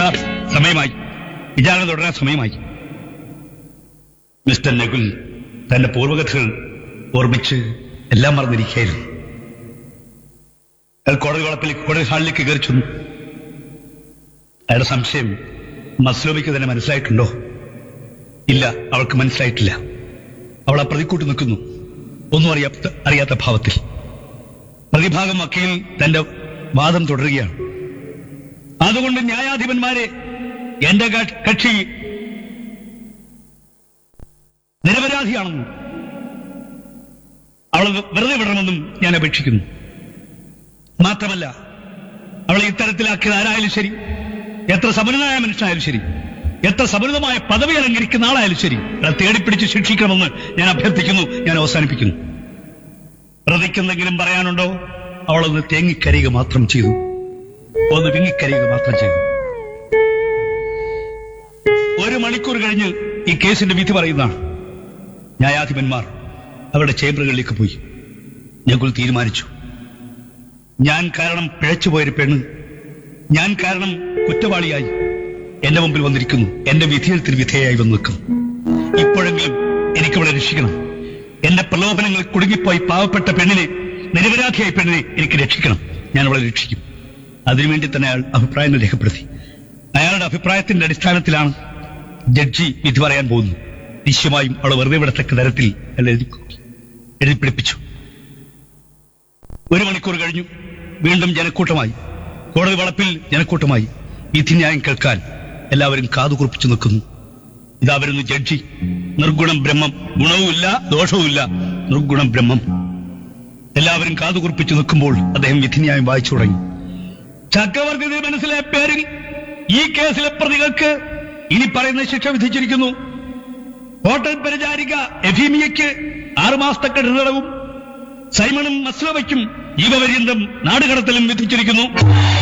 എന്താ സമയമായി വിചാരണ തുടരാൻ സമയമായി മിസ്റ്റർ നകുൽ തന്റെ പൂർവകഥകൾ ഓർമ്മിച്ച് എല്ലാം മറന്നിരിക്കുകയായിരുന്നു അയാൾ കോടതി വളപ്പിൽ കോടതി ഹാളിലേക്ക് കയറി ചെന്നു അയാളുടെ സംശയം മസ്ലോമിക്ക് തന്നെ മനസ്സിലായിട്ടുണ്ടോ ഇല്ല അവൾക്ക് മനസ്സിലായിട്ടില്ല അവൾ ആ പ്രതിക്കൂട്ടി നിൽക്കുന്നു ഒന്നും അറിയാത്ത അറിയാത്ത ഭാവത്തിൽ പ്രതിഭാഗം വക്കീൽ തന്റെ വാദം തുടരുകയാണ് അതുകൊണ്ട് ന്യായാധിപന്മാരെ എന്റെ ക- കക്ഷി നിരപരാധിയാണെന്നും അവളെ വെറുതെ വിടണമെന്നും ഞാൻ അപേക്ഷിക്കുന്നു മാത്രമല്ല അവളെ ഇത്തരത്തിലാക്കിയത് ആരായാലും ശരി എത്ര സമരനായ മനുഷ്യനായാലും ശരി എത്ര സമൃദ്ധമായ പദവി അലങ്കരിക്കുന്ന ആളായാലും ശരി അവളെ തേടിപ്പിടിച്ച് ശിക്ഷിക്കണമെന്ന് ഞാൻ അഭ്യർത്ഥിക്കുന്നു ഞാൻ അവസാനിപ്പിക്കുന്നു പ്രതിക്കെന്തെങ്കിലും പറയാനുണ്ടോ അവളൊന്ന് തേങ്ങിക്കരയുക മാത്രം ചെയ്തു ഒന്ന് വിങ്ങിക്കരയുക മാത്രം ചെയ്തു ഒരു മണിക്കൂർ കഴിഞ്ഞ് ഈ കേസിന്റെ വിധി പറയുന്നതാണ് ന്യായാധിപന്മാർ അവരുടെ ചേംബറുകളിലേക്ക് പോയി ഞങ്ങൾ തീരുമാനിച്ചു ഞാൻ കാരണം പിഴച്ചുപോയൊരു പെണ്ണ് ഞാൻ കാരണം കുറ്റവാളിയായി എന്റെ മുമ്പിൽ വന്നിരിക്കുന്നു എന്റെ വിധിയെഴുത്തിന് വിധേയായി വന്നു നിൽക്കുന്നു ഇപ്പോഴെങ്കിലും എനിക്കവളെ രക്ഷിക്കണം എന്റെ പ്രലോഭനങ്ങളിൽ കുടുങ്ങിപ്പോയി പാവപ്പെട്ട പെണ്ണിനെ നിരപരാധിയായ പെണ്ണിനെ എനിക്ക് രക്ഷിക്കണം ഞാൻ അവളെ രക്ഷിക്കും അതിനുവേണ്ടി തന്നെ അയാൾ അഭിപ്രായങ്ങൾ രേഖപ്പെടുത്തി അയാളുടെ അഭിപ്രായത്തിന്റെ അടിസ്ഥാനത്തിലാണ് ജഡ്ജി വിധി പറയാൻ പോകുന്നു നിശ്ചയമായും അവളെ വെറുതെ വിടത്തക്ക തരത്തിൽ അയാൾ എഴുതി എഴുതി പിടിപ്പിച്ചു ഒരു മണിക്കൂർ കഴിഞ്ഞു വീണ്ടും ജനക്കൂട്ടമായി കോടതി വളപ്പിൽ ജനക്കൂട്ടമായി വിധിന്യായം കേൾക്കാൻ എല്ലാവരും കാതുകുറിപ്പിച്ചു നിൽക്കുന്നു ഇതാ വരുന്നു ജഡ്ജി നിർഗുണം ബ്രഹ്മം ഗുണവുമില്ല ദോഷവുമില്ല നിർഗുണം ബ്രഹ്മം എല്ലാവരും കാതുകുറിപ്പിച്ചു നിൽക്കുമ്പോൾ അദ്ദേഹം വിധിന്യായം വായിച്ചു തുടങ്ങി ചക്രവർത്തി മനസ്സിലെ പേരിൽ ഈ കേസിലെ പ്രതികൾക്ക് ഇനി പറയുന്ന ശിക്ഷ വിധിച്ചിരിക്കുന്നു ഹോട്ടൽ പരിചാരിക എഫീമിയയ്ക്ക് ആറുമാസത്തെ കഠിനവും സൈമണും മസ്ലോവയ്ക്കും ജീവപര്യന്തം നാടുകടത്തലും വിധിച്ചിരിക്കുന്നു